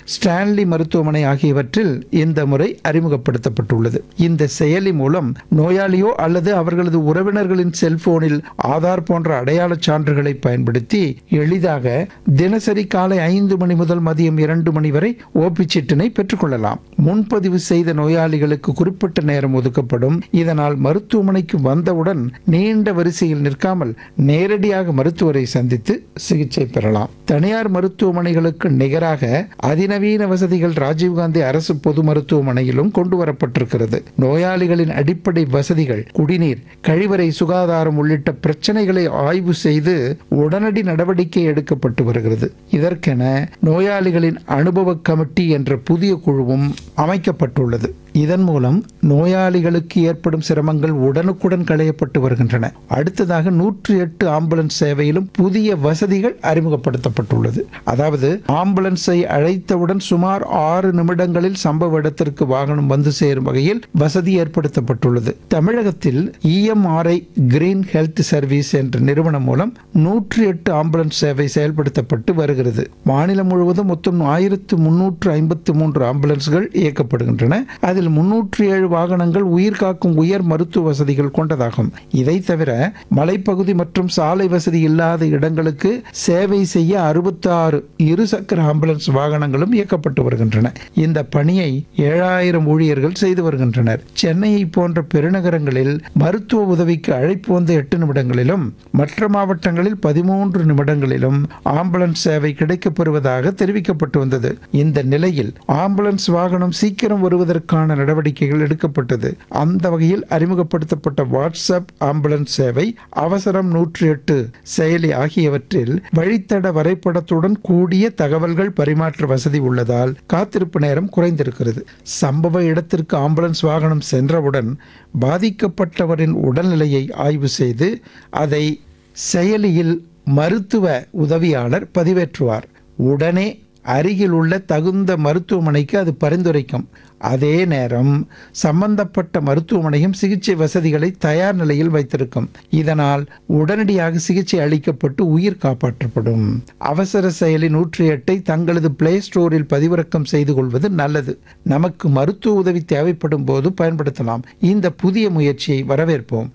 Stanley மருத்துவமனை ஆகியவற்றில் இந்த முறை அறிமுகப்படுத்தப்பட்டுள்ளது இந்த செயலி மூலம் நோயாளியோ அல்லது அவர்களது உறவினர்களின் செல்போனில் ஆதார் போன்ற அடையாளச் சான்றுகளை பயன்படுத்தி எளிதாக தினசரி காலை ஐந்து மணி முதல் மதியம் இரண்டு மணி வரை ஓபி சீட்டினை பெற்றுக்கொள்ளலாம் முன்பதிவு செய்த நோயாளிகளுக்கு குறிப்பிட்ட நேரம் ஒதுக்கப்படும் இதனால் மருத்துவமனைக்கு வந்தவுடன் நீண்ட வரிசையில் நிற்காமல் நேரடியாக மருத்துவரை சந்தித்து சிகிச்சை பெறலாம் தனியார் மருத்துவமனைகளுக்கு நிகராக அதிநவீன வசதிகள் ராஜீவ்காந்தி அரசு பொது மருத்துவமனையிலும் கொண்டு வரப்பட்டிருக்கிறது நோயாளிகளின் அடிப்படை வசதிகள் குடிநீர் கழிவறை சுகாதாரம் உள்ளிட்ட பிரச்சனைகளை ஆய்வு செய்து உடனடி நடவடிக்கை எடுக்கப்பட்டு வருகிறது இதற்கென நோயாளிகளின் அனுபவ கமிட்டி என்ற புதிய குழுவும் அமைக்கப்பட்டுள்ளது இதன் மூலம் நோயாளிகளுக்கு ஏற்படும் சிரமங்கள் உடனுக்குடன் களையப்பட்டு வருகின்றன அடுத்ததாக நூற்றி எட்டு ஆம்புலன்ஸ் சேவையிலும் புதிய வசதிகள் அறிமுகப்படுத்தப்பட்டுள்ளது அதாவது ஆம்புலன்ஸை அழைத்தவுடன் சுமார் ஆறு நிமிடங்களில் சம்பவ இடத்திற்கு வாகனம் வந்து சேரும் வகையில் வசதி ஏற்படுத்தப்பட்டுள்ளது தமிழகத்தில் இஎம்ஆர்ஐ கிரீன் ஹெல்த் சர்வீஸ் என்ற நிறுவனம் மூலம் நூற்றி எட்டு ஆம்புலன்ஸ் சேவை செயல்படுத்தப்பட்டு வருகிறது மாநிலம் முழுவதும் மொத்தம் ஆயிரத்து முன்னூற்று ஐம்பத்தி மூன்று ஆம்புலன்ஸ்கள் இயக்கப்படுகின்றன அதில் முன்னூற்றி ஏழு வாகனங்கள் உயிர் காக்கும் உயர் மருத்துவ வசதிகள் கொண்டதாகும் இதை தவிர மலைப்பகுதி மற்றும் சாலை வசதி இல்லாத இடங்களுக்கு சேவை செய்ய அறுபத்தி ஆறு இருசக்கர ஆம்புலன்ஸ் வாகனங்களும் இயக்கப்பட்டு வருகின்றன இந்த பணியை ஏழாயிரம் ஊழியர்கள் செய்து வருகின்றனர் சென்னையை போன்ற பெருநகரங்களில் மருத்துவ உதவிக்கு அழைப்பு வந்த எட்டு நிமிடங்களிலும் மற்ற மாவட்டங்களில் பதிமூன்று நிமிடங்களிலும் ஆம்புலன்ஸ் சேவை கிடைக்கப்பெறுவதாக தெரிவிக்கப்பட்டு வந்தது இந்த நிலையில் ஆம்புலன்ஸ் வாகனம் சீக்கிரம் வருவதற்கான நடவடிக்கைகள் எடுக்கப்பட்டது அந்த வகையில் அறிமுகப்படுத்தப்பட்ட வாட்ஸ்அப் ஆம்புலன்ஸ் சேவை அவசரம் நூற்றி எட்டு செயலி ஆகியவற்றில் வழித்தட வரைபடத்துடன் கூடிய தகவல்கள் பரிமாற்ற வசதி உள்ளதால் காத்திருப்பு நேரம் குறைந்திருக்கிறது சம்பவ இடத்திற்கு ஆம்புலன்ஸ் வாகனம் சென்றவுடன் பாதிக்கப்பட்டவரின் உடல்நிலையை ஆய்வு செய்து அதை செயலியில் மருத்துவ உதவியாளர் பதிவேற்றுவார் உடனே அருகில் உள்ள தகுந்த மருத்துவமனைக்கு அது பரிந்துரைக்கும் அதே நேரம் சம்பந்தப்பட்ட மருத்துவமனையும் சிகிச்சை வசதிகளை தயார் நிலையில் வைத்திருக்கும் இதனால் உடனடியாக சிகிச்சை அளிக்கப்பட்டு உயிர் காப்பாற்றப்படும் அவசர செயலி நூற்றி எட்டை தங்களது பிளே ஸ்டோரில் பதிவிறக்கம் செய்து கொள்வது நல்லது நமக்கு மருத்துவ உதவி தேவைப்படும் போது பயன்படுத்தலாம் இந்த புதிய முயற்சியை வரவேற்போம்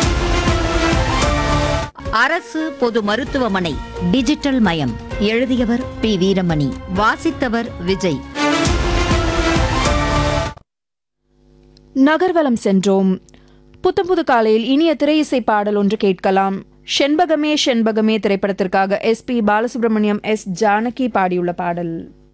அரசு பொது மருத்துவமனை டிஜிட்டல் மயம் எழுதியவர் பி வீரமணி வாசித்தவர் விஜய் நகர்வலம் சென்றோம் புத்தம் புது காலையில் இனிய திரையிசை பாடல் ஒன்று கேட்கலாம் செண்பகமே செண்பகமே திரைப்படத்திற்காக S P Balasubrahmanyam S Janaki பாடியுள்ள பாடல்